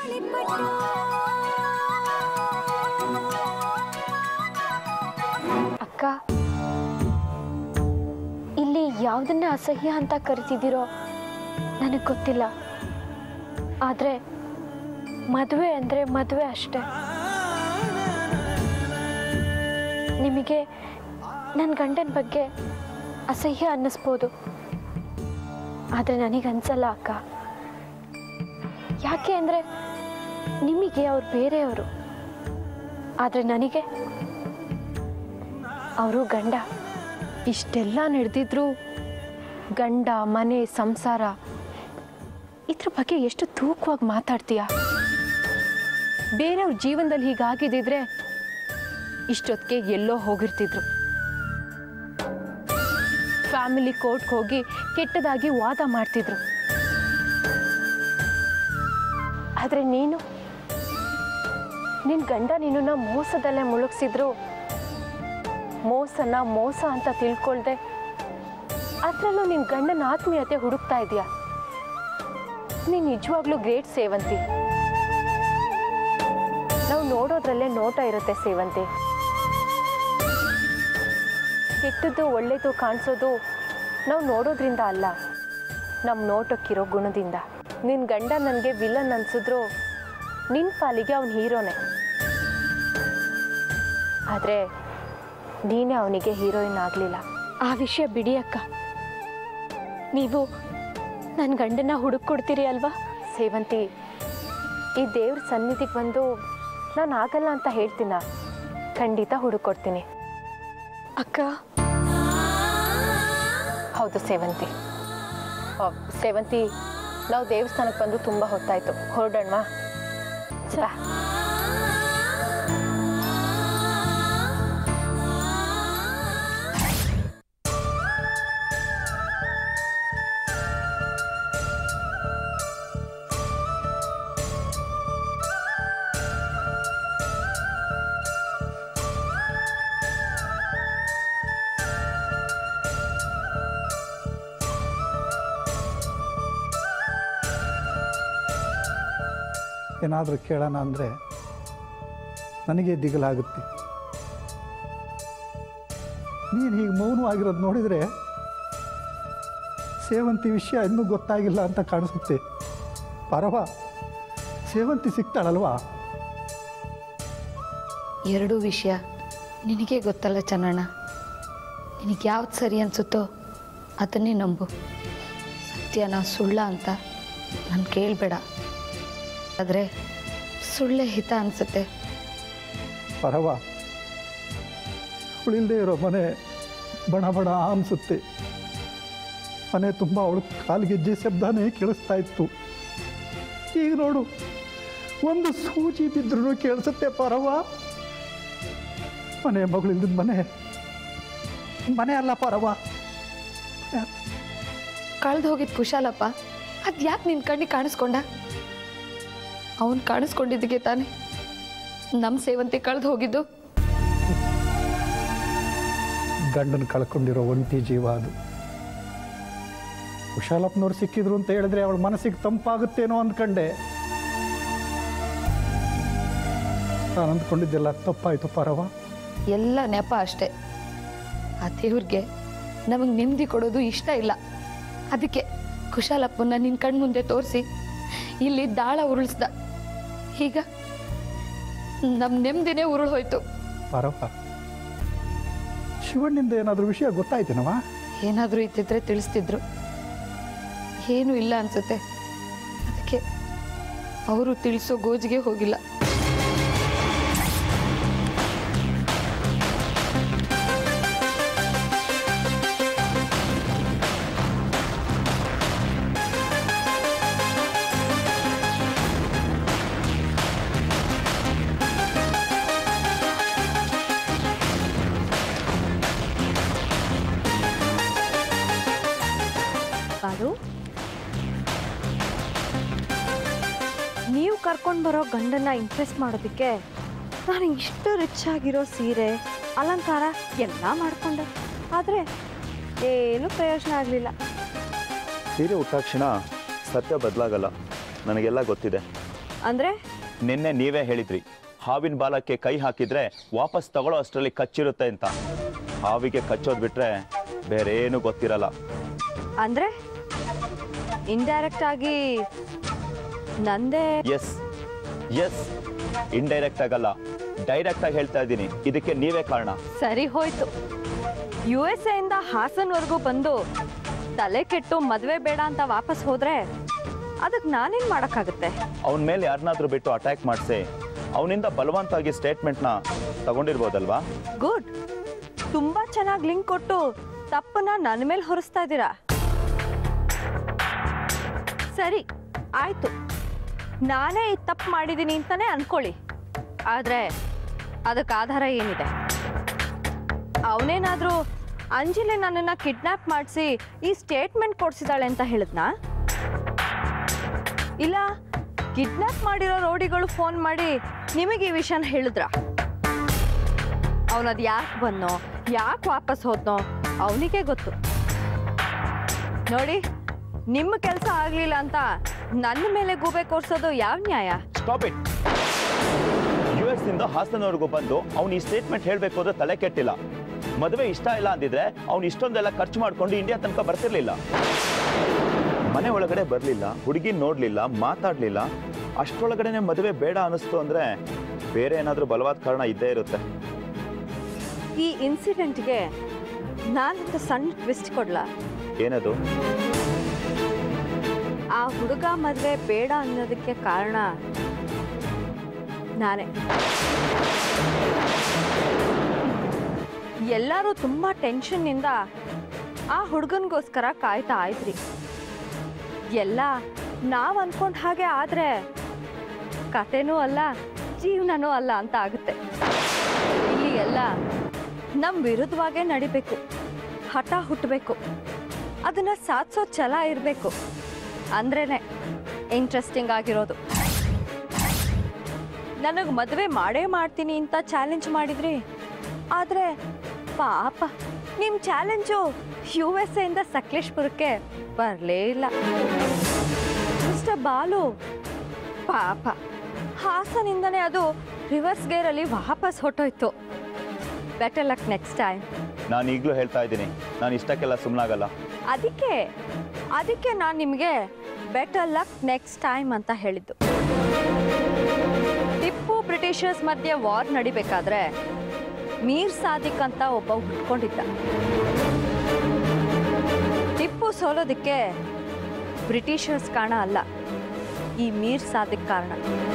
ಅಕ್ಕ ಇಲ್ಲಿ ಯಾವುದನ್ನ ಅಸಹ್ಯ ಅಂತ ಕರಿತಿದ್ದೀರೋ ನನಗೆ ಗೊತ್ತಿಲ್ಲ ಆದರೆ ಮದುವೆ ಅಂದರೆ ಮದುವೆ ಅಷ್ಟೆ ನಿಮಗೆ ನನ್ನ ಗಂಡನ ಬಗ್ಗೆ ಅಸಹ್ಯ ಅನ್ನಿಸ್ಬೋದು ಆದರೆ ನನಗೆ ಅನ್ಸಲ್ಲ ಅಕ್ಕ ಯಾಕೆ ಅಂದರೆ ನಿಮಗೆ ಅವ್ರು ಬೇರೆಯವರು ಆದರೆ ನನಗೆ ಅವರು ಗಂಡ ಇಷ್ಟೆಲ್ಲ ನಡೆದಿದ್ರು ಗಂಡ ಮನೆ ಸಂಸಾರ ಇದ್ರ ಬಗ್ಗೆ ಎಷ್ಟು ತೂಕವಾಗಿ ಮಾತಾಡ್ತೀಯ ಬೇರೆಯವ್ರ ಜೀವನದಲ್ಲಿ ಹೀಗಾಗಿದ್ದಿದ್ರೆ ಇಷ್ಟೊತ್ತಿಗೆ ಎಲ್ಲೋ ಹೋಗಿರ್ತಿದ್ರು ಫ್ಯಾಮಿಲಿ ಕೋರ್ಟ್ಗೆ ಹೋಗಿ ಕೆಟ್ಟದಾಗಿ ವಾದ ಮಾಡ್ತಿದ್ರು ಆದರೆ ನೀನು ನಿನ್ನ ಗಂಡ ನಿನ್ನನ್ನು ಮೋಸದಲ್ಲೇ ಮುಳುಗಿಸಿದ್ರು ಮೋಸನ ಮೋಸ ಅಂತ ತಿಳ್ಕೊಳ್ದೆ ಅದರಲ್ಲೂ ನಿನ್ನ ಗಂಡನ ಆತ್ಮೀಯತೆ ಹುಡುಕ್ತಾ ಇದೆಯಾ ನೀನು ನಿಜವಾಗ್ಲೂ ಗ್ರೇಟ್ ಸೇವಂತಿ ನಾವು ನೋಡೋದ್ರಲ್ಲೇ ನೋಟ ಇರುತ್ತೆ ಸೇವಂತಿ ಕೆಟ್ಟದ್ದು ಒಳ್ಳೇದು ಕಾಣಿಸೋದು ನಾವು ನೋಡೋದ್ರಿಂದ ಅಲ್ಲ ನಮ್ಮ ನೋಟಕ್ಕಿರೋ ಗುಣದಿಂದ ನಿನ್ನ ಗಂಡ ನನಗೆ ವಿಲನ್ ಅನ್ಸಿದ್ರು ನಿನ್ನ ಪಾಲಿಗೆ ಅವನ ಹೀರೋನೇ ಆದರೆ ನೀನೇ ಅವನಿಗೆ ಹೀರೋಯಿನ್ ಆಗಲಿಲ್ಲ ಆ ವಿಷಯ ಬಿಡಿ ಅಕ್ಕ ನೀವು ನನ್ನ ಗಂಡನ ಹುಡುಕೊಡ್ತೀರಿ ಅಲ್ವಾ ಸೇವಂತಿ ಈ ದೇವ್ರ ಸನ್ನಿಧಿಗೆ ಬಂದು ನಾನು ಆಗಲ್ಲ ಅಂತ ಹೇಳ್ತೀನ ಖಂಡಿತ ಹುಡುಕೊಡ್ತೀನಿ ಅಕ್ಕ ಹೌದು ಸೇವಂತಿ ಆ, ಸೇವಂತಿ ನಾವು ದೇವಸ್ಥಾನಕ್ಕೆ ಬಂದು ತುಂಬ ಹೊತ್ತಾಯ್ತು ಹೊರಡೋಣವಾ ಬಾ ಏನಾದರೂ ಕೇಳೋಣ ಅಂದರೆ ನನಗೆ ದಿಗಲಾಗುತ್ತೆ ನೀನು ಹೀಗೆ ಮೌನವಾಗಿರೋದು ನೋಡಿದರೆ ಸೇವಂತಿ ವಿಷಯ ಇನ್ನೂ ಗೊತ್ತಾಗಿಲ್ಲ ಅಂತ ಕಾಣಿಸುತ್ತೆ ಪರವ ಸೇವಂತಿ ಸಿಗ್ತಾಳಲ್ವಾ ಎರಡೂ ವಿಷಯ ನಿನಗೆ ಗೊತ್ತಲ್ಲ ಚನ್ನಣ್ಣ ನಿನಗೆ ಯಾವ್ದು ಸರಿ ಅನಿಸುತ್ತೋ ಅದನ್ನೇ ನಂಬು ಸತ್ಯನ ಸುಳ್ಳ ಅಂತ ನಾನು ಕೇಳಬೇಡ ಆದರೆ ಸುಳ್ಳೇ ಹಿತ ಅನಿಸುತ್ತೆ ಪರವ ಅವಳಿಲ್ಲದೆ ಇರೋ ಮನೆ ಬಣ ಬಣ ಅನಿಸುತ್ತೆ ಮನೆ ತುಂಬ ಅವಳು ಕಾಲ್ಗೆಜ್ಜೆ ಶಬ್ದನೇ ಕೇಳಿಸ್ತಾ ಇತ್ತು ಈಗ ನೋಡು ಒಂದು ಸೂಜಿ ಬಿದ್ರೂ ಕೇಳಿಸುತ್ತೆ ಪರವ ಮನೆ ಮಗಳಿಲ್ದ ಮನೆ ಮನೆ ಅಲ್ಲ ಪರವ ಕಳೆದು ಹೋಗಿದ್ದು ಕುಶಾಲಪ್ಪ ಅದು ಯಾಕೆ ನಿನ್ನ ಕಣ್ಣಿಗೆ ಕಾಣಿಸ್ಕೊಂಡ ಅವನು ಕಾಣಿಸ್ಕೊಂಡಿದ್ದಕ್ಕೆ ತಾನೆ ನಮ್ಮ ಸೇವಂತಿ ಕಳೆದು ಹೋಗಿದ್ದು ಗಂಡನ ಕಳ್ಕೊಂಡಿರೋ ಒಂಟಿ ಜೀವ ಅದು ಕುಶಾಲಪ್ಪನವ್ರು ಸಿಕ್ಕಿದ್ರು ಅಂತ ಹೇಳಿದ್ರೆ ಅವಳ ಮನಸ್ಸಿಗೆ ತಂಪಾಗುತ್ತೇನೋ ಅಂದ್ಕೊಂಡೆ ನಾನು ಅಂದ್ಕೊಂಡಿದ್ದೆಲ್ಲ ತಪ್ಪಾಯ್ತು ಪರವ ಎಲ್ಲ ನೆಪ ಅಷ್ಟೇ ಆ ದೇವ್ರಿಗೆ ನಮಗೆ ನೆಮ್ಮದಿ ಕೊಡೋದು ಇಷ್ಟ ಇಲ್ಲ ಅದಕ್ಕೆ ಕುಶಾಲಪ್ಪನ ನಿನ್ನ ಕಣ್ಮುಂದೆ ತೋರಿಸಿ ಇಲ್ಲಿ ದಾಳ ಉರುಳಿಸ್ದ ಈಗ ನಮ್ಮ ನೆಮ್ಮದಿನೇ ಉರುಳು ಹೋಯ್ತು ಪರವ ಶಿವಣ್ಣಿಂದ ಏನಾದರೂ ವಿಷಯ ಗೊತ್ತಾಯ್ತೇನವ ಏನಾದರೂ ಇದ್ದಿದ್ರೆ ತಿಳಿಸ್ತಿದ್ರು ಏನೂ ಇಲ್ಲ ಅನ್ಸುತ್ತೆ ಅದಕ್ಕೆ ಅವರು ತಿಳಿಸೋ ಗೋಜಿಗೆ ಹೋಗಿಲ್ಲ ಬಾಲು ನೀವು ಕರ್ಕೊಂಡು ಬರೋ ಗಂಡನ್ನ ಇಂಪ್ರೆಸ್ ಮಾಡೋದಕ್ಕೆ ನಾನು ಇಷ್ಟು ರಿಚ್ ಆಗಿರೋ ಸೀರೆ ಅಲಂಕಾರ ಎಲ್ಲ ಮಾಡಿಕೊಂಡೆ ಆದರೆ ಏನು ಪ್ರಯೋಜನ ಆಗಲಿಲ್ಲ ಸೀರೆ ಉಟ್ಟಾಕ್ಷಣ ಸತ್ಯ ಬದಲಾಗಲ್ಲ ನನಗೆಲ್ಲ ಗೊತ್ತಿದೆ ಅಂದರೆ ನಿನ್ನೆ ನೀವೇ ಹೇಳಿದ್ರಿ ಹಾವಿನ ಬಾಲಕ್ಕೆ ಕೈ ಹಾಕಿದ್ರೆ ವಾಪಸ್ ತಗೊಳ್ಳೋ ಅಷ್ಟರಲ್ಲಿ ಕಚ್ಚಿರುತ್ತೆ ಅಂತ ಹಾವಿಗೆ ಕಚ್ಚೋದು ಬಿಟ್ರೆ ಬೇರೆ ಏನು ಗೊತ್ತಿರಲ್ಲ ಅಂದರೆ ಇಂಡೈರೆಕ್ಟ್ ಆಗಿ ನಂದೇ ಎಸ್ ಎಸ್ ಇಂಡೈರೆಕ್ಟ್ ಆಗಲ್ಲ ಡೈರೆಕ್ಟ್ ಆಗಿ ಹೇಳ್ತಾ ಇದ್ದೀನಿ ಇದಕ್ಕೆ ನೀವೇ ಕಾರಣ ಸರಿ ಹೋಯ್ತು ಯು ಎಸ್ ಎಯಿಂದ ಹಾಸನ್ವರೆಗೂ ಬಂದು ತಲೆ ಕೆಟ್ಟು ಮದುವೆ ಬೇಡ ಅಂತ ವಾಪಸ್ ಹೋದ್ರೆ ಅದಕ್ಕೆ ನಾನೇನು ಮಾಡೋಕ್ಕಾಗುತ್ತೆ ಅವನ ಮೇಲೆ ಯಾರನ್ನಾದ್ರೂ ಬಿಟ್ಟು ಅಟ್ಯಾಕ್ ಮಾಡಿಸಿ ಅವನಿಂದ ಬಲವಂತವಾಗಿ ಸ್ಟೇಟ್ಮೆಂಟ್ನ ತಗೊಂಡಿರ್ಬೋದಲ್ವಾ ಗುಡ್ ತುಂಬಾ ಚೆನ್ನಾಗಿ ಲಿಂಕ್ ಕೊಟ್ಟು ತಪ್ಪನ್ನ ನನ್ನ ಮೇಲೆ ಹೊರಿಸ್ತಾ ಇದ್ದೀರಾ ಸರಿ ಆಯ್ತು ನಾನೇ ಈ ತಪ್ಪು ಮಾಡಿದ್ದೀನಿ ಅಂತಾನೆ ಅನ್ಕೊಳ್ಳಿ ಆದ್ರೆ ಅದಕ್ಕೆ ಆಧಾರ ಏನಿದೆ ಅವನೇನಾದ್ರೂ ಅಂಜಲಿ ನನ್ನನ್ನ ಕಿಡ್ನಾಪ್ ಮಾಡಿಸಿ ಈ ಸ್ಟೇಟ್ಮೆಂಟ್ ಕೊಡ್ಸಿದಾಳೆ ಅಂತ ಹೇಳಿದ್ನಾ ಇಲ್ಲ ಕಿಡ್ನಾಪ್ ಮಾಡಿರೋ ರೌಡಿಗಳು ಫೋನ್ ಮಾಡಿ ನಿಮಗೆ ಈ ವಿಷಯನ ಹೇಳಿದ್ರಾ ಅವನದು ಯಾಕೆ ಬಂದೋ ಯಾಕೆ ವಾಪಸ್ ಹೋದ್ನೋ ಅವನಿಗೆ ಗೊತ್ತು ನೋಡಿ ನಿಮ್ಮ ಕೆಲಸ ಆಗಲಿಲ್ಲ ಅಂತ ನನ್ನ ಮೇಲೆ ಗೂಬೆ ಕೋರ್ಸೋದು ಯಾವ ನ್ಯಾಯ ಸ್ಟಾಪ್ ಇಟ್ ಯು ಎಸ್ ಇಂದ ಹಾಸನವರೆಗೂ ಬಂದು ಅವ್ನು ಈ ಸ್ಟೇಟ್ಮೆಂಟ್ ಹೇಳಬೇಕು ಅಂದ್ರೆ ತಲೆ ಕೆಟ್ಟಿಲ್ಲ ಮದುವೆ ಇಷ್ಟ ಇಲ್ಲ ಅಂದಿದ್ರೆ ಅವ್ನು ಇಷ್ಟೊಂದೆಲ್ಲ ಖರ್ಚು ಮಾಡ್ಕೊಂಡು ಇಂಡಿಯಾ ತನಕ ಬರ್ತಿರ್ಲಿಲ್ಲ ಮನೆ ಒಳಗಡೆ ಬರಲಿಲ್ಲ ಹುಡುಗಿ ನೋಡ್ಲಿಲ್ಲ ಮಾತಾಡ್ಲಿಲ್ಲ ಅಷ್ಟರೊಳಗಡೆನೆ ಮದುವೆ ಬೇಡ ಅನಿಸ್ತು ಅಂದ್ರೆ ಬೇರೆ ಏನಾದ್ರೂ ಬಲವಾದ ಕಾರಣ ಇದ್ದೇ ಇರುತ್ತೆ ಈ ಇನ್ಸಿಡೆಂಟ್ಗೆ ನಾನೊಂದು ಸಣ್ಣ ಟ್ವಿಸ್ಟ್ ಕೊಡ್ಲಾ ಏನದು ಆ ಹುಡುಗ ಮದುವೆ ಬೇಡ ಅನ್ನೋದಕ್ಕೆ ಕಾರಣ ನಾನೇ ಎಲ್ಲರೂ ತುಂಬ ಟೆನ್ಷನ್ನಿಂದ ಆ ಹುಡುಗನಿಗೋಸ್ಕರ ಕಾಯ್ತಾ ಆಯ್ತ್ರಿ ಎಲ್ಲ ನಾವು ಅನ್ಕೊಂಡ ಹಾಗೆ ಆದರೆ ಕತೆನೂ ಅಲ್ಲ ಜೀವನನೂ ಅಲ್ಲ ಅಂತ ಆಗುತ್ತೆ ಇಲ್ಲಿ ಎಲ್ಲ ನಮ್ಮ ವಿರುದ್ಧವಾಗೇ ನಡಿಬೇಕು ಹಠ ಹುಟ್ಟಬೇಕು ಅದನ್ನ ಸಾಧಿಸೋ ಛಲ ಇರಬೇಕು ಅಂದ್ರೇನೆ ಇಂಟ್ರೆಸ್ಟಿಂಗ್ ಆಗಿರೋದು ನನಗೆ ಮದುವೆ ಮಾಡೇ ಮಾಡ್ತೀನಿ ಅಂತ ಚಾಲೆಂಜ್ ಮಾಡಿದ್ರಿ ಆದರೆ ಪಾಪ ನಿಮ್ಮ ಚಾಲೆಂಜು ಯು ಎಸ್ ಎಯಿಂದ ಸಕಲೇಶ್ಪುರಕ್ಕೆ ಬರಲೇ ಇಲ್ಲ ಮಿಸ್ಟರ್ ಬಾಲು ಪಾಪ ಹಾಸನಿಂದನೇ ಅದು ರಿವರ್ಸ್ ಗೇರಲ್ಲಿ ವಾಪಸ್ ಹೊಟ್ಟೋಯ್ತು ಬೆಟರ್ ಲಕ್ ನೆಕ್ಸ್ಟ್ ಟೈಮ್ ನಾನು ಈಗಲೂ ಹೇಳ್ತಾ ಇದ್ದೀನಿ ನಾನು ಇಷ್ಟಕ್ಕೆಲ್ಲ ಸುಮ್ಮನಾಗಲ್ಲ ಅದಕ್ಕೆ ಅದಕ್ಕೆ ನಾನು ನಿಮಗೆ ಬೆಟರ್ ಲಕ್ ನೆಕ್ಸ್ಟ್ ಟೈಮ್ ಅಂತ ಹೇಳಿದ್ದು ಟಿಪ್ಪು ಬ್ರಿಟಿಷರ್ಸ್ ಮಧ್ಯೆ ವಾರ್ ನಡಿಬೇಕಾದ್ರೆ ಮೀರ್ ಸಾದಿಕ್ ಅಂತ ಒಬ್ಬ ಹುಟ್ಕೊಂಡಿದ್ದ ಟಿಪ್ಪು ಸೋಲೋದಕ್ಕೆ ಬ್ರಿಟಿಷರ್ಸ್ ಕಾರಣ ಅಲ್ಲ ಈ ಮೀರ್ ಸಾದಿಕ್ ಕಾರಣ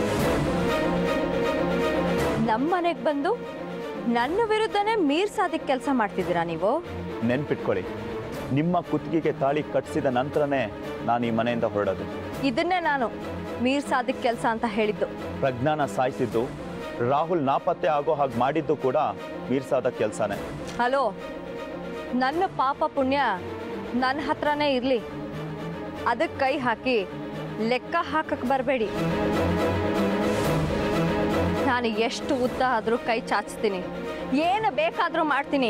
ನಮ್ಮ ಮನೆಗೆ ಬಂದು ನನ್ನ ವಿರುದ್ಧನೇ ಮೀರ್ ಸಾದಿಕ್ ಕೆಲಸ ಮಾಡ್ತಿದ್ದೀರಾ ನೀವು ನೆನ್ಪಿಟ್ಕೊಳ್ಳಿ ನಿಮ್ಮ ಕುತ್ತಿಗೆಗೆ ತಾಳಿ ಕಟ್ಟಿಸಿದ ನಂತರನೇ ನಾನು ಈ ಮನೆಯಿಂದ ಹೊರಡೋದು ಇದನ್ನೇ ನಾನು ಮೀರ್ ಸಾದಿಕ್ ಕೆಲಸ ಅಂತ ಹೇಳಿದ್ದು ಪ್ರಜ್ಞಾನ ಸಾಯಿಸಿದ್ದು ರಾಹುಲ್ ನಾಪತ್ತೆ ಆಗೋ ಹಾಗೆ ಮಾಡಿದ್ದು ಕೂಡ ಮೀರ್ಸಾದ ಕೆಲಸನೇ ಹಲೋ ನನ್ನ ಪಾಪ ಪುಣ್ಯ ನನ್ನ ಹತ್ರನೇ ಇರಲಿ ಅದಕ್ಕೆ ಕೈ ಹಾಕಿ ಲೆಕ್ಕ ಹಾಕಕ್ಕೆ ಬರಬೇಡಿ ನಾನು ಎಷ್ಟು ಉದ್ದ ಆದರೂ ಕೈ ಚಾಚ್ತೀನಿ ಏನು ಬೇಕಾದರೂ ಮಾಡ್ತೀನಿ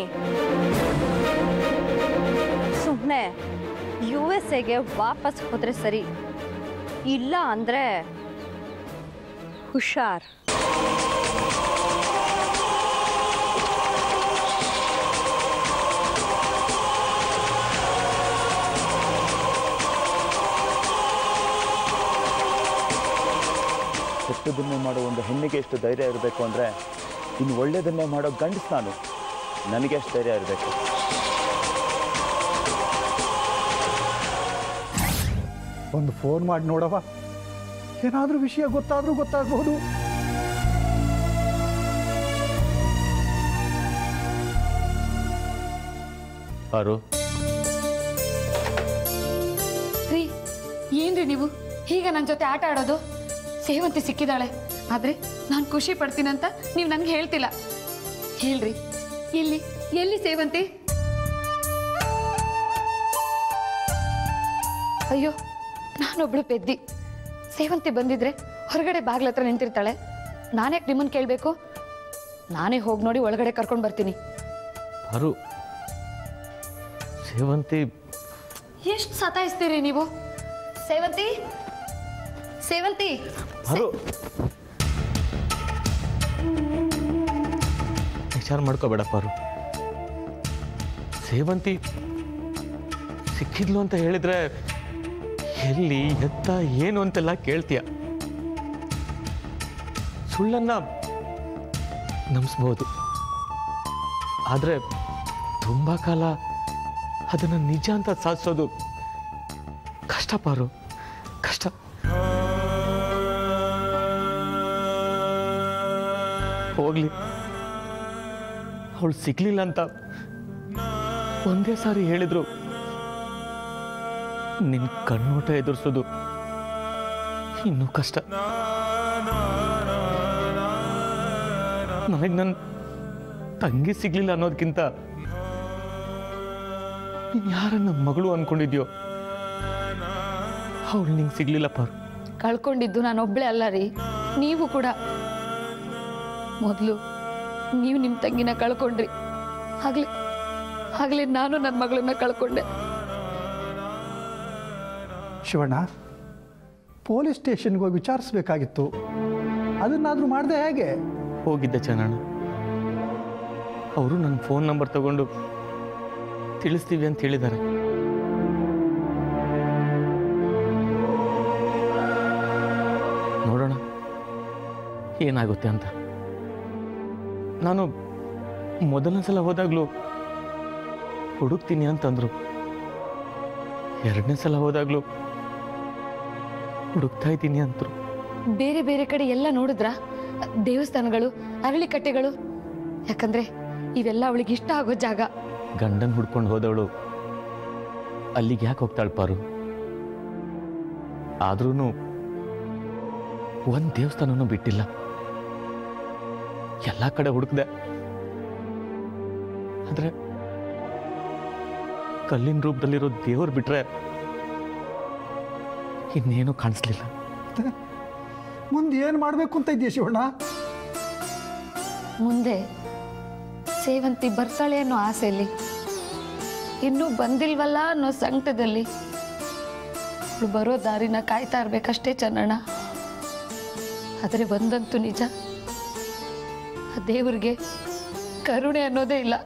ಸುಮ್ಮನೆ ಯು ಎಸ್ ಎಗೆ ವಾಪಸ್ ಹೋದ್ರೆ ಸರಿ ಇಲ್ಲ ಅಂದರೆ ಹುಷಾರ್ ಕೆಟ್ಟದನ್ನೇ ಮಾಡೋ ಒಂದು ಹೆಣ್ಣಿಗೆ ಎಷ್ಟು ಧೈರ್ಯ ಇರಬೇಕು ಅಂದರೆ ಇನ್ನು ಒಳ್ಳೆಯದನ್ನೇ ಮಾಡೋ ಗಂಡಸ್ ನಾನು ನನಗೆ ಎಷ್ಟು ಧೈರ್ಯ ಇರಬೇಕು ಒಂದು ಫೋನ್ ಮಾಡಿ ನೋಡವ ಏನಾದರೂ ವಿಷಯ ಗೊತ್ತಾದರೂ ಗೊತ್ತಾಗಬಹುದು ಅರು ರೀ ಏನ್ರಿ ನೀವು ಹೀಗೆ ನನ್ನ ಜೊತೆ ಆಟ ಆಡೋದು ಸೇವಂತಿ ಸಿಕ್ಕಿದಾಳೆ ಆದ್ರೆ ನಾನು ಖುಷಿ ಪಡ್ತೀನಂತ ನೀವು ನನಗೆ ಹೇಳ್ತಿಲ್ಲ ಹೇಳ್ರಿ ಎಲ್ಲಿ ಎಲ್ಲಿ ಸೇವಂತಿ ಅಯ್ಯೋ ನಾನೊಬ್ಳು ಪೆದ್ದಿ ಸೇವಂತಿ ಬಂದಿದ್ರೆ ಹೊರಗಡೆ ಬಾಗ್ಲ ಹತ್ರ ನಿಂತಿರ್ತಾಳೆ ನಾನ್ಯಾಕೆ ನಿಮ್ಮನ್ನು ಕೇಳಬೇಕು ನಾನೇ ಹೋಗಿ ನೋಡಿ ಒಳಗಡೆ ಕರ್ಕೊಂಡು ಬರ್ತೀನಿ ಅರು ಸೇವಂತಿ ಎಷ್ಟು ಸತಾಯಿಸ್ತೀರಿ ನೀವು ಸೇವಂತಿ ಸೇವಂತಿ ಬರು ವಿಚಾರ ಮಾಡ್ಕೋಬೇಡ ಪಾರು ಸೇವಂತಿ ಸಿಕ್ಕಿದ್ಲು ಅಂತ ಹೇಳಿದ್ರೆ ಎಲ್ಲಿ ಎತ್ತ ಏನು ಅಂತೆಲ್ಲ ಕೇಳ್ತೀಯ ಸುಳ್ಳನ್ನ ನಂಬಿಸ್ಬೋದು ಆದರೆ ತುಂಬ ಕಾಲ ಅದನ್ನು ನಿಜ ಅಂತ ಸಾಧಿಸೋದು ಕಷ್ಟ ಪಾರು ಕಷ್ಟ ಹೋಗ್ಲಿ ಅವಳು ಸಿಗ್ಲಿಲ್ಲ ಅಂತ ಒಂದೇ ಸಾರಿ ಹೇಳಿದ್ರು ನಿನ್ ಕಣ್ಣೋಟ ಎದುರಿಸೋದು ಇನ್ನೂ ಕಷ್ಟ ನನಗೆ ನನ್ನ ತಂಗಿ ಸಿಗ್ಲಿಲ್ಲ ಅನ್ನೋದಕ್ಕಿಂತ ನೀನ್ ಯಾರನ್ನ ಮಗಳು ಅನ್ಕೊಂಡಿದ್ಯೋ ಅವಳು ನಿಂಗೆ ಸಿಗ್ಲಿಲ್ಲ ಪಾರು ಕಳ್ಕೊಂಡಿದ್ದು ನಾನೊಬ್ಳೆ ಅಲ್ಲ ರೀ ನೀವು ಕೂಡ ಮೊದಲು ನೀವು ನಿಮ್ಮ ತಂಗಿನ ಕಳ್ಕೊಂಡ್ರಿ ಆಗ್ಲೇ ಆಗ್ಲೇ ನಾನು ನನ್ನ ಮಗಳನ್ನ ಕಳ್ಕೊಂಡೆ ಶಿವಣ್ಣ ಪೊಲೀಸ್ ಸ್ಟೇಷನ್ಗೆ ಹೋಗಿ ವಿಚಾರಿಸ್ಬೇಕಾಗಿತ್ತು ಅದನ್ನಾದರೂ ಮಾಡಿದೆ ಹೇಗೆ ಹೋಗಿದ್ದೆ ಚನ್ನಣ್ಣ ಅವರು ನನ್ನ ಫೋನ್ ನಂಬರ್ ತಗೊಂಡು ತಿಳಿಸ್ತೀವಿ ಅಂತ ಹೇಳಿದ್ದಾರೆ ನೋಡೋಣ ಏನಾಗುತ್ತೆ ಅಂತ ನಾನು ಮೊದಲನೇ ಸಲ ಹೋದಾಗಲೂ ಹುಡುಕ್ತೀನಿ ಅಂತಂದ್ರು ಎರಡನೇ ಸಲ ಹೋದಾಗಲೂ ಹುಡುಕ್ತಾ ಇದ್ದೀನಿ ಅಂತರು ಬೇರೆ ಬೇರೆ ಕಡೆ ಎಲ್ಲ ನೋಡಿದ್ರ ದೇವಸ್ಥಾನಗಳು ಅರಳಿಕಟ್ಟೆಗಳು ಯಾಕಂದ್ರೆ ಇವೆಲ್ಲ ಅವಳಿಗೆ ಇಷ್ಟ ಆಗೋ ಜಾಗ ಗಂಡನ್ ಹುಡ್ಕೊಂಡು ಹೋದವಳು ಅಲ್ಲಿಗೆ ಯಾಕೆ ಹೋಗ್ತಾಳೆ ಪಾರು ಆದ್ರೂ ಒಂದ್ ದೇವಸ್ಥಾನನೂ ಬಿಟ್ಟಿಲ್ಲ ಎಲ್ಲ ಕಡೆ ಹುಡುಕ್ದೆ ಆದ್ರೆ ಕಲ್ಲಿನ ರೂಪದಲ್ಲಿರೋ ದೇವ್ರು ಬಿಟ್ರೆ ಇನ್ನೇನು ಕಾಣಿಸ್ಲಿಲ್ಲ ಮುಂದೆ ಏನು ಮಾಡಬೇಕು ಅಂತ ಇದೆಯಾ ಶಿವಣ್ಣ ಮುಂದೆ ಸೇವಂತಿ ಬರ್ತಾಳೆ ಅನ್ನೋ ಆಸೆಯಲ್ಲಿ ಇನ್ನೂ ಬಂದಿಲ್ವಲ್ಲ ಅನ್ನೋ ಸಂಕಟದಲ್ಲಿ ಅವಳು ಬರೋ ದಾರಿನ ಕಾಯ್ತಾ ಇರ್ಬೇಕಷ್ಟೇ ಚನ್ನಣ್ಣ ಆದರೆ ಬಂದಂತೂ ನಿಜ ಆ ದೇವ್ರಿಗೆ ಕರುಣೆ ಅನ್ನೋದೇ ಇಲ್ಲ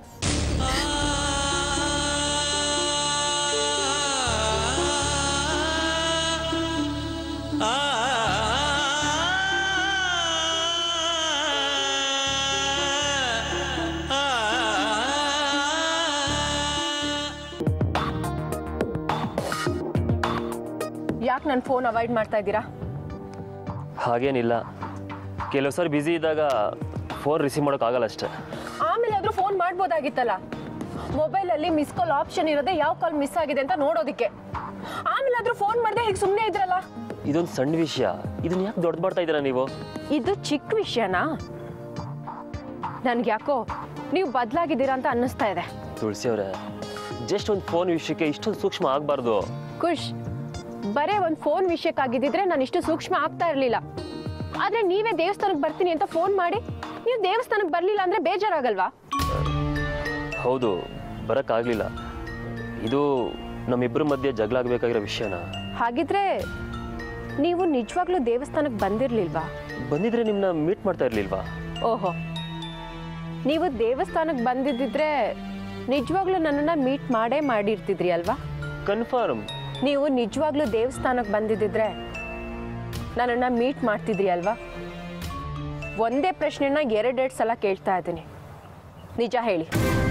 ಯಾಕೆ ನನ್ನ ಫೋನ್ ಅವಾಯ್ಡ್ ಮಾಡ್ತಾ ಇದ್ದೀರಾ ಹಾಗೇನಿಲ್ಲ ಕೆಲವು ಸಾರಿ ಬ್ಯುಸಿ ಇದ್ದಾಗ ಫೋನ್ ರಿಸೀವ್ ಮಾಡೋಕ್ಕಾಗಲ್ಲ ಅಷ್ಟೇ ಆಮೇಲೆ ಆದ್ರೂ ಫೋನ್ ಮಾಡ್ಬೋದಾಗಿತ್ತಲ್ಲ ಮೊಬೈಲಲ್ಲಿ ಮಿಸ್ ಕಾಲ್ ಆಪ್ಷನ್ ಇರೋದೇ ಯಾವ ಕಾಲ್ ಮಿಸ್ ಆಗಿದೆ ಅಂತ ನೋಡೋದಕ್ಕೆ ಆಮೇಲೆ ಆದ್ರೂ ಫೋನ್ ಮಾಡದೆ ಹೀಗೆ ಸುಮ್ಮನೆ ಇದ್ರಲ್ಲ ಇದೊಂದು ಸಣ್ಣ ವಿಷಯ ಇದನ್ನ ಯಾಕೆ ದೊಡ್ಡ ಮಾಡ್ತಾ ಇದ್ದೀರಾ ನೀವು ಇದು ಚಿಕ್ಕ ವಿಷಯನಾ ನನ್ಗೆ ಯಾಕೋ ನೀವು ಬದಲಾಗಿದ್ದೀರಾ ಅಂತ ಅನ್ನಿಸ್ತಾ ಇದೆ ತುಳಸಿ ಅವರೇ ಜಸ್ಟ್ ಒಂದು ಫೋನ್ ವಿಷಯಕ್ಕೆ ಇಷ್ಟೊಂದು ಸೂಕ್ಷ್ಮ ಆಗಬಾರ್ದು ಖುಷ್ ಬರೇ ಒಂದು ಫೋನ್ ವಿಷಯಕ್ಕಾಗಿದ್ದಿದ್ರೆ ನಾನು ಇಷ್ಟು ಸೂಕ್ಷ್ಮ ಆಗ್ತಾ ಇರಲಿಲ್ಲ ಆದ್ರೆ ನೀವೇ ದೇವಸ್ಥಾನಕ್ಕೆ ಬರ್ತೀನಿ ಅಂತ ಫೋನ್ ಮಾಡಿ ನೀವು ದೇವಸ್ಥಾನಕ್ಕೆ ಬರಲಿಲ್ಲ ಅಂದ್ರೆ ಬೇಜಾರಾಗಲ್ವಾ ಹೌದು ಬರೋಕ್ಕಾಗಲಿಲ್ಲ ಇದು ನಮ್ಮಿಬ್ಬರ ಮಧ್ಯೆ ಜಗಳ ಆಗಬೇಕಾಗಿರೋ ವಿಷಯನ ಹಾಗಿದ್ರೆ ನೀವು ನಿಜವಾಗ್ಲೂ ದೇವಸ್ಥಾನಕ್ಕೆ ಬಂದಿರ್ಲಿಲ್ವಾ ಬಂದಿದ್ರೆ ನಿಮ್ಮನ್ನ ಮೀಟ್ ಮಾಡ್ತಾ ಇರಲಿಲ್ವಾ ಓಹೋ ನೀವು ದೇವಸ್ಥಾನಕ್ಕೆ ಬಂದಿದ್ದಿದ್ರೆ ನಿಜವಾಗ್ಲೂ ನನ್ನನ್ನು ಮೀಟ್ ಮಾಡೇ ಮಾಡಿರ್ತಿದ್ರಿ ಅಲ್ವಾ ಕನ್ಫರ್ಮ್ ನೀವು ನಿಜವಾಗ್ಲೂ ದೇವಸ್ಥಾನಕ್ಕೆ ಬಂದಿದ್ದಿದ್ರೆ ನನ್ನನ್ನು ಮೀಟ್ ಮಾಡ್ತಿದ್ರಿ ಅಲ್ವಾ ಒಂದೇ ಪ್ರಶ್ನೆನ ಎರಡೆರಡು ಸಲ ಕೇಳ್ತಾ ಇದ್ದೀನಿ ನಿಜ ಹೇಳಿ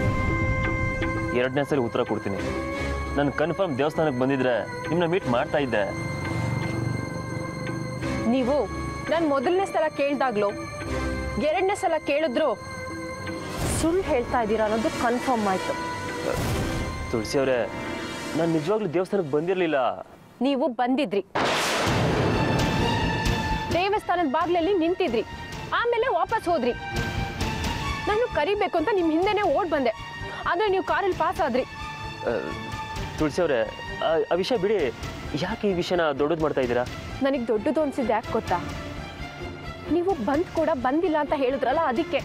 ಎರಡನೇ ಸಲ ಉತ್ತರ ಕೊಡ್ತೀನಿ ನಾನು ಕನ್ಫರ್ಮ್ ದೇವಸ್ಥಾನಕ್ಕೆ ಬಂದಿದ್ರೆ ನಿಮ್ಮನ್ನ ಮೀಟ್ ಮಾಡ್ತಾ ಇದ್ದೆ ನೀವು ನಾನು ಮೊದಲನೇ ಸಲ ಕೇಳ್ದಾಗ್ಲೂ ಎರಡನೇ ಸಲ ಕೇಳಿದ್ರು ಸುಳ್ಳು ಹೇಳ್ತಾ ಇದ್ದೀರಾ ಅನ್ನೋದು ಕನ್ಫರ್ಮ್ ಆಯಿತು ತುಳಸಿ ಅವರೇ ನಾನು ನಿಜವಾಗ್ಲೂ ದೇವಸ್ಥಾನಕ್ಕೆ ಬಂದಿರಲಿಲ್ಲ ನೀವು ಬಂದಿದ್ರಿ ದೇವಸ್ಥಾನದ ಬಾಗ್ಲಲ್ಲಿ ನಿಂತಿದ್ರಿ ಆಮೇಲೆ ವಾಪಸ್ ಹೋದ್ರಿ ನಾನು ಕರಿಬೇಕು ಅಂತ ನಿಮ್ಮ ಹಿಂದೆನೇ ಓಡ್ ಬಂದೆ ಆದರೆ ನೀವು ಕಾರಲ್ಲಿ ಪಾಸ್ ಆದ್ರಿ ತುಳಸಿ ಅವರೇ ಆ ವಿಷಯ ಬಿಡಿ ಯಾಕೆ ಈ ವಿಷಯನ ದೊಡ್ಡದು ಮಾಡ್ತಾ ಇದ್ದೀರಾ ನನಗೆ ದೊಡ್ಡದು ಅನ್ಸಿದ್ದು ಯಾಕೆ ಗೊತ್ತಾ ನೀವು ಬಂದ್ ಕೂಡ ಬಂದಿಲ್ಲ ಅಂತ ಹೇಳಿದ್ರಲ್ಲ ಅದಕ್ಕೆ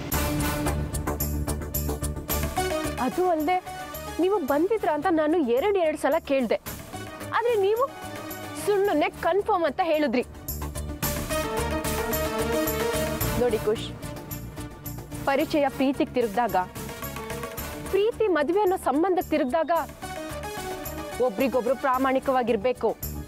ಅದು ಅಲ್ಲದೆ ನೀವು ಬಂದಿದ್ರ ಅಂತ ನಾನು ಎರಡು ಎರಡು ಸಲ ಕೇಳಿದೆ ಆದರೆ ನೀವು ಸುಳ್ಳನ್ನೇ ಕನ್ಫರ್ಮ್ ಅಂತ ಹೇಳಿದ್ರಿ ನೋಡಿ ಖುಷ್ ಪರಿಚಯ ಪ್ರೀತಿಗೆ ತಿರುಗಿದಾಗ ಪ್ರೀತಿ ಮದುವೆ ಅನ್ನೋ ಸಂಬಂಧಕ್ಕೆ ತಿರುಗಿದಾಗ ಒಬ್ರಿಗೊಬ್ರು ಪ್ರಾಮಾಣಿಕವಾಗಿರ್ಬೇಕು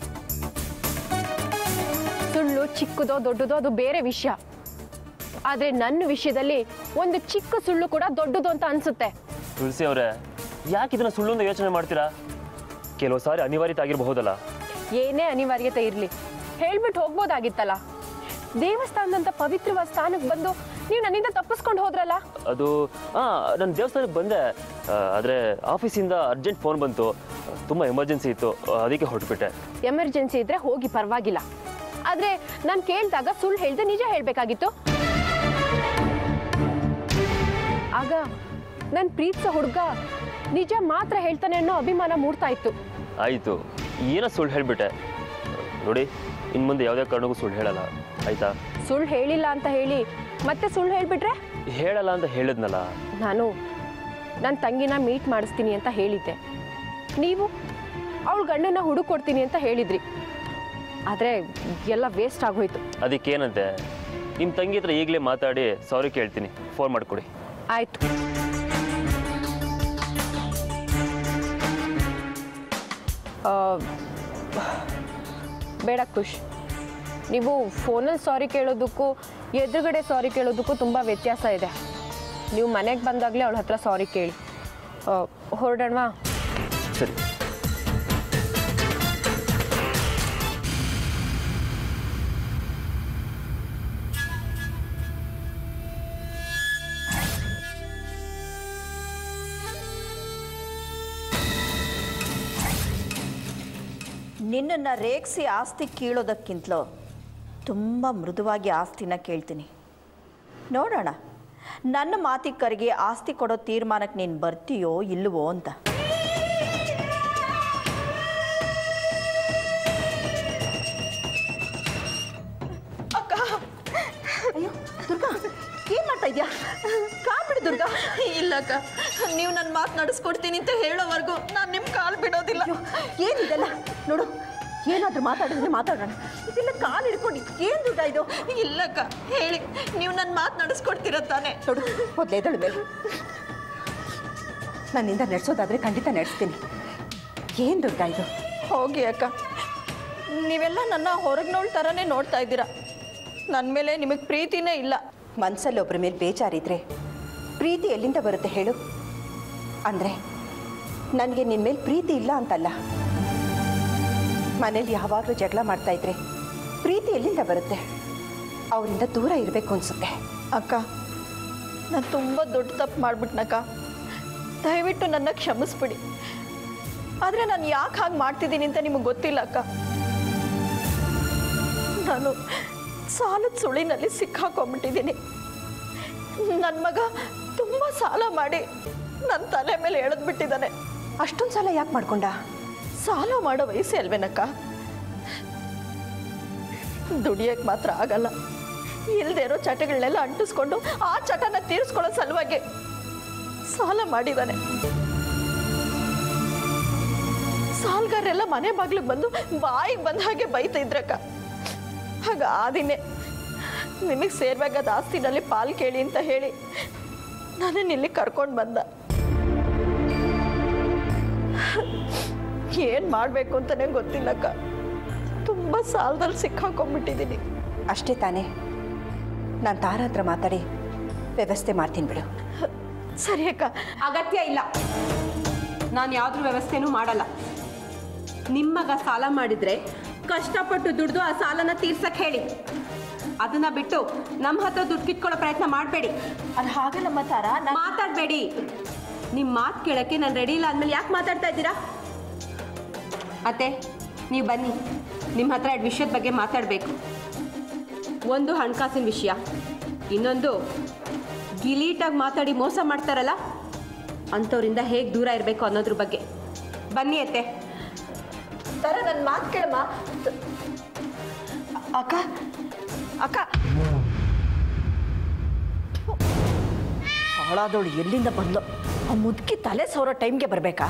ಸುಳ್ಳು ಚಿಕ್ಕದೋ ದೊಡ್ಡದೋ ಅದು ಬೇರೆ ವಿಷಯ ಆದ್ರೆ ನನ್ನ ವಿಷಯದಲ್ಲಿ ಒಂದು ಚಿಕ್ಕ ಸುಳ್ಳು ಕೂಡ ದೊಡ್ಡದು ಅಂತ ಅನ್ಸುತ್ತೆ ತುಳಸಿ ಅವರೇ ಯಾಕೆ ಇದನ್ನ ಸುಳ್ಳು ಅಂತ ಯೋಚನೆ ಮಾಡ್ತೀರಾ ಕೆಲವು ಸಾರಿ ಅನಿವಾರ್ಯತೆ ಆಗಿರಬಹುದಲ್ಲ ಏನೇ ಅನಿವಾರ್ಯತೆ ಇರಲಿ ಹೇಳ್ಬಿಟ್ಟು ಹೋಗ್ಬೋದಾಗಿತ್ತಲ್ಲ ದೇವಸ್ಥಾನದಂತ ಪವಿತ್ರವಾದ ಸ್ಥಾನಕ್ಕೆ ಬಂದು ನೀವು ನನ್ನಿಂದ ತಪ್ಪಿಸ್ಕೊಂಡು ಹೋದ್ರಲ್ಲ ಅದು ಹಾಂ ನಾನು ದೇವಸ್ಥಾನಕ್ಕೆ ಬಂದೆ ಆ, ಆದ್ರೆ ಆಫೀಸಿಂದ ಅರ್ಜೆಂಟ್ ಫೋನ್ ಬಂತು ತುಂಬ ಎಮರ್ಜೆನ್ಸಿ ಇತ್ತು ಅದಕ್ಕೆ ಹೊರಟ್ಬಿಟ್ಟೆ ಎಮರ್ಜೆನ್ಸಿ ಇದ್ರೆ ಹೋಗಿ ಪರವಾಗಿಲ್ಲ ಆದ್ರೆ ನಾನು ಕೇಳಿದಾಗ ಸುಳ್ಳು ಹೇಳ್ದೆ ನಿಜ ಹೇಳ್ಬೇಕಾಗಿತ್ತು ಆಗ ನನ್ನ ಪ್ರೀತಿಸೋ ಹುಡುಗ ನಿಜ ಮಾತ್ರ ಹೇಳ್ತಾನೆ ಅನ್ನೋ ಅಭಿಮಾನ ಮೂಡ್ತಾ ಇತ್ತು ಆಯಿತು ಏನೋ ಸುಳ್ಳು ಹೇಳಿಬಿಟ್ಟೆ ನೋಡಿ ಇನ್ನು ಮುಂದೆ ಯಾವುದೇ ಕಾರಣಕ್ಕೂ ಸುಳ್ಳು ಹೇಳಲ್ಲ ಆಯಿತಾ ಸುಳ್ಳು ಹೇಳಿಲ್ಲ ಅಂತ ಹೇಳಿ ಮತ್ತೆ ಸುಳ್ಳು ಹೇಳ್ಬಿಟ್ರೆ ಹೇಳಲ್ಲ ಅಂತ ಹೇಳಿದ್ನಲ್ಲ ನಾನು ನನ್ನ ತಂಗಿನ ಮೀಟ್ ಮಾಡಿಸ್ತೀನಿ ಅಂತ ಹೇಳಿದ್ದೆ ನೀವು ಅವಳ ಗಂಡನ ಹುಡುಕೊಡ್ತೀನಿ ಅಂತ ಹೇಳಿದ್ರಿ ಆದರೆ ಎಲ್ಲ ವೇಸ್ಟ್ ಆಗೋಯ್ತು ಅದಕ್ಕೇನಂತೆ ನಿಮ್ಮ ತಂಗಿ ಹತ್ರ ಈಗಲೇ ಮಾತಾಡಿ ಸಾರಿ ಕೇಳ್ತೀನಿ ಫೋನ್ ಮಾಡಿಕೊಡಿ ಆಯ್ತು ಆ, ಬೇಡ ಖುಷ್ ನೀವು ಫೋನಲ್ಲಿ ಸಾರಿ ಕೇಳೋದಕ್ಕೂ ಎದುರುಗಡೆ ಸಾರಿ ಕೇಳೋದಕ್ಕೂ ತುಂಬ ವ್ಯತ್ಯಾಸ ಇದೆ ನೀವು ಮನೆಗೆ ಬಂದಾಗಲೇ ಅವಳ ಹತ್ರ ಸಾರಿ ಕೇಳಿ ಆ, ಹೊರಡೋಣವಾ ಸರಿ ನಿನ್ನನ್ನು ರೇಗಿಸಿ ಆಸ್ತಿ ಕೀಳೋದಕ್ಕಿಂತಲೂ ತುಂಬ ಮೃದುವಾಗಿ ಆಸ್ತಿನ ಕೇಳ್ತೀನಿ ನೋಡೋಣ ನನ್ನ ಮಾತಿಗೆ ಕರೆಗೆ ಆಸ್ತಿ ಕೊಡೋ ತೀರ್ಮಾನಕ್ಕೆ ನೀನು ಬರ್ತೀಯೋ ಇಲ್ವೋ ಅಂತ ಅಕ್ಕ ಅಯ್ಯೋ ದುರ್ಗಾ ಏನು ಮಾಡ್ತಾ ಇದೆಯಾ ಕಾಲ್ಬಿಡು ದುರ್ಗಾ ಇಲ್ಲಕ್ಕ ನೀವು ನನ್ನ ಮಾತು ನಡೆಸ್ಕೊಡ್ತೀನಿ ಅಂತ ಹೇಳೋವರೆಗೂ ನಾನು ನಿಮ್ಮ ಕಾಲು ಬಿಡೋದಿಲ್ಲ ಏನಿದೆಲ್ಲ ನೋಡು ಏನಾದರೂ ಮಾತಾಡಿದ್ರೆ ಮಾತಾಡೋಣ ಇದೆಲ್ಲ ಕಾಲು ಹಿಡ್ಕೊಂಡು ಏನು ದುಡ್ಡ ಇದು ಇಲ್ಲಕ್ಕ ಹೇಳಿ ನೀವು ನನ್ನ ಮಾತು ನಡೆಸ್ಕೊಡ್ತೀರ ತಾನೆ ನೋಡು ಮೊದಲೇ ಎದಳು ಮೇಲೆ ನನ್ನಿಂದ ನಡೆಸೋದಾದ್ರೆ ಖಂಡಿತ ನಡೆಸ್ತೀನಿ ಏನು ದುಡ್ಡ ಇದು ಹೋಗಿ ಅಕ್ಕ ನೀವೆಲ್ಲ ನನ್ನ ಹೊರಗ್ನೋಳ್ ಥರನೇ ನೋಡ್ತಾ ಇದ್ದೀರಾ ನನ್ನ ಮೇಲೆ ನಿಮಗೆ ಪ್ರೀತಿನೇ ಇಲ್ಲ ಮನಸ್ಸಲ್ಲಿ ಒಬ್ಬರ ಮೇಲೆ ಬೇಜಾರಿದ್ರೆ ಪ್ರೀತಿ ಎಲ್ಲಿಂದ ಬರುತ್ತೆ ಹೇಳು ಅಂದರೆ ನನಗೆ ನಿನ್ನ ಮೇಲೆ ಪ್ರೀತಿ ಇಲ್ಲ ಅಂತಲ್ಲ ಮನೇಲಿ ಯಾವಾಗಲೂ ಜಗಳ ಮಾಡ್ತಾ ಇದ್ರೆ ಪ್ರೀತಿ ಎಲ್ಲಿಂದ ಬರುತ್ತೆ ಅವರಿಂದ ದೂರ ಇರಬೇಕು ಅನಿಸುತ್ತೆ ಅಕ್ಕ ನಾನು ತುಂಬ ದೊಡ್ಡ ತಪ್ಪು ಮಾಡ್ಬಿಟ್ನಕ್ಕ ದಯವಿಟ್ಟು ನನ್ನ ಕ್ಷಮಿಸ್ಬಿಡಿ ಆದರೆ ನಾನು ಯಾಕೆ ಹಾಗೆ ಮಾಡ್ತಿದ್ದೀನಿ ಅಂತ ನಿಮಗೆ ಗೊತ್ತಿಲ್ಲ ಅಕ್ಕ ನಾನು ಸಾಲದ ಸುಳಿನಲ್ಲಿ ಸಿಕ್ಕಾಕೊಂಡ್ಬಿಟ್ಟಿದ್ದೀನಿ ನನ್ನ ಮಗ ತುಂಬ ಸಾಲ ಮಾಡಿ ನನ್ನ ತಲೆ ಮೇಲೆ ಎಳೆದ್ಬಿಟ್ಟಿದ್ದಾನೆ ಅಷ್ಟೊಂದು ಸಲ ಯಾಕೆ ಮಾಡ್ಕೊಂಡ ಸಾಲ ಮಾಡೋ ವಯಸ್ಸೇ ಅಲ್ವೇನಕ್ಕ ದುಡಿಯಕ್ಕೆ ಮಾತ್ರ ಆಗಲ್ಲ ಇಲ್ಲದೆ ಇರೋ ಚಟಗಳನ್ನೆಲ್ಲ ಅಂಟಿಸ್ಕೊಂಡು ಆ ಚಟನ ತೀರಿಸ್ಕೊಳ್ಳೋ ಸಲುವಾಗಿ ಸಾಲ ಮಾಡಿದ್ದಾನೆ ಸಾಲ್ಗಾರೆಲ್ಲ ಮನೆ ಬಾಗ್ಲಿಗೆ ಬಂದು ಬಾಯಿಗೆ ಬಂದ ಹಾಗೆ ಬೈತಾ ಇದ್ರಕ್ಕ ಆಗ ಆ ದಿನೇ ನಿಮಗೆ ಸೇರ್ಬೇಕಾದ ಆಸ್ತಿನಲ್ಲಿ ಪಾಲು ಕೇಳಿ ಅಂತ ಹೇಳಿ ನನ್ನನ್ನು ಇಲ್ಲಿ ಕರ್ಕೊಂಡು ಬಂದ ಏನು ಮಾಡಬೇಕು ಅಂತಲೇ ಗೊತ್ತಿಲ್ಲಕ್ಕ ತುಂಬ ಸಾಲದಲ್ಲಿ ಸಿಕ್ಕಾಕೊಂಡ್ಬಿಟ್ಟಿದ್ದೀನಿ ಅಷ್ಟೇ ತಾನೇ ನಾನು ತಾರ ಹತ್ರ ಮಾತಾಡಿ ವ್ಯವಸ್ಥೆ ಮಾಡ್ತೀನಿ ಬಿಡು ಸರಿ ಅಕ್ಕ ಅಗತ್ಯ ಇಲ್ಲ ನಾನು ಯಾವ್ದ್ರ ವ್ಯವಸ್ಥೆನೂ ಮಾಡಲ್ಲ ನಿಮ್ಮಗ ಸಾಲ ಮಾಡಿದ್ರೆ ಕಷ್ಟಪಟ್ಟು ದುಡ್ದು ಆ ಸಾಲನ ತೀರ್ಸಕ್ ಹೇಳಿ ಅದನ್ನ ಬಿಟ್ಟು ನಮ್ಮ ಹತ್ರ ದುಡ್ಡು ಕಿತ್ಕೊಳ್ಳೋ ಪ್ರಯತ್ನ ಮಾಡಬೇಡಿ ಅದು ಹಾಗಲ್ಲಮ್ಮ ತಾರ ಮಾತಾಡಬೇಡಿ ನಿಮ್ಮ ಮಾತು ಕೇಳಕ್ಕೆ ನಾನು ರೆಡಿ ಇಲ್ಲ ಅಂದಮೇಲೆ ಯಾಕೆ ಮಾತಾಡ್ತಾ ಇದ್ದೀರಾ ಅತ್ತೆ ನೀವು ಬನ್ನಿ ನಿಮ್ಮ ಹತ್ರ ಎರಡು ವಿಷಯದ ಬಗ್ಗೆ ಮಾತಾಡಬೇಕು ಒಂದು ಹಣಕಾಸಿನ ವಿಷಯ ಇನ್ನೊಂದು ಗಿಲೀಟಾಗಿ ಮಾತಾಡಿ ಮೋಸ ಮಾಡ್ತಾರಲ್ಲ ಅಂಥವ್ರಿಂದ ಹೇಗೆ ದೂರ ಇರಬೇಕು ಅನ್ನೋದ್ರ ಬಗ್ಗೆ ಬನ್ನಿ ಅತ್ತೆ ತರ ನನ್ನ ಮಾತು ಕೇಳಮ್ಮ ಅಕ್ಕ ಅಕ್ಕ ಹಾಳಾದವಳು ಎಲ್ಲಿಂದ ಬಂದ್ಲು ಆ ಮುದುಕಿ ತಲೆ ಸೋರೋ ಟೈಮ್ಗೆ ಬರಬೇಕಾ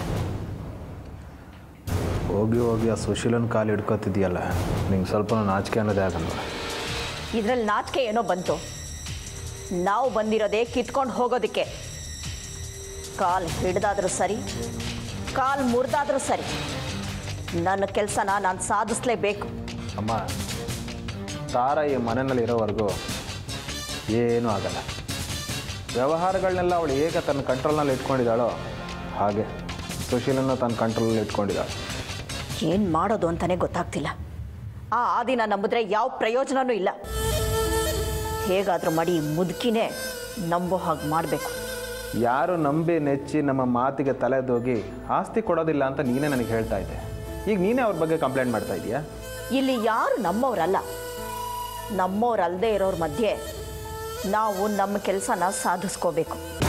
ಹೋಗಿ ಹೋಗಿ ಆ ಸುಶೀಲನ ಕಾಲು ಹಿಡ್ಕೊತಿದ್ಯಲ್ಲ ನಿಂಗೆ ಸ್ವಲ್ಪ ನಾಚಿಕೆ ಅನ್ನೋದೇ ಆಗಲ್ಲ ಇದ್ರಲ್ಲಿ ನಾಚಿಕೆ ಏನೋ ಬಂತು ನಾವು ಬಂದಿರೋದೇ ಕಿತ್ಕೊಂಡು ಹೋಗೋದಕ್ಕೆ ಕಾಲ್ ಹಿಡ್ದಾದ್ರೂ ಸರಿ ಕಾಲ್ ಮುರಿದಾದ್ರೂ ಸರಿ ನನ್ನ ಕೆಲಸನ ನಾನು ಸಾಧಿಸ್ಲೇಬೇಕು ಅಮ್ಮ ತಾರ ಈ ಮನೆಯಲ್ಲಿ ಇರೋವರೆಗೂ ಏನೂ ಆಗಲ್ಲ ವ್ಯವಹಾರಗಳನ್ನೆಲ್ಲ ಅವಳು ಹೇಗೆ ತನ್ನ ಕಂಟ್ರೋಲ್ನಲ್ಲಿ ಇಟ್ಕೊಂಡಿದ್ದಾಳೋ ಹಾಗೆ ಸುಶೀಲನ್ನು ತನ್ನ ಕಂಟ್ರೋಲಲ್ಲಿ ಇಟ್ಕೊಂಡಿದ್ದಾಳೆ ಏನು ಮಾಡೋದು ಅಂತಲೇ ಗೊತ್ತಾಗ್ತಿಲ್ಲ ಆ ಆದಿನ ನಂಬಿದ್ರೆ ಯಾವ ಪ್ರಯೋಜನನೂ ಇಲ್ಲ ಹೇಗಾದರೂ ಮಾಡಿ ಈ ಮುದುಕಿನೇ ನಂಬೋ ಹಾಗೆ ಮಾಡಬೇಕು ಯಾರು ನಂಬಿ ನೆಚ್ಚಿ ನಮ್ಮ ಮಾತಿಗೆ ತಲೆದೋಗಿ ಆಸ್ತಿ ಕೊಡೋದಿಲ್ಲ ಅಂತ ನೀನೇ ನನಗೆ ಹೇಳ್ತಾ ಇದ್ದೆ ಈಗ ನೀನೇ ಅವ್ರ ಬಗ್ಗೆ ಕಂಪ್ಲೇಂಟ್ ಮಾಡ್ತಾ ಇದೀಯಾ ಇಲ್ಲಿ ಯಾರು ನಮ್ಮವರಲ್ಲ ನಮ್ಮವ್ರಲ್ಲದೆ ಇರೋರ ಮಧ್ಯೆ ನಾವು ನಮ್ಮ ಕೆಲಸನ ಸಾಧಿಸ್ಕೋಬೇಕು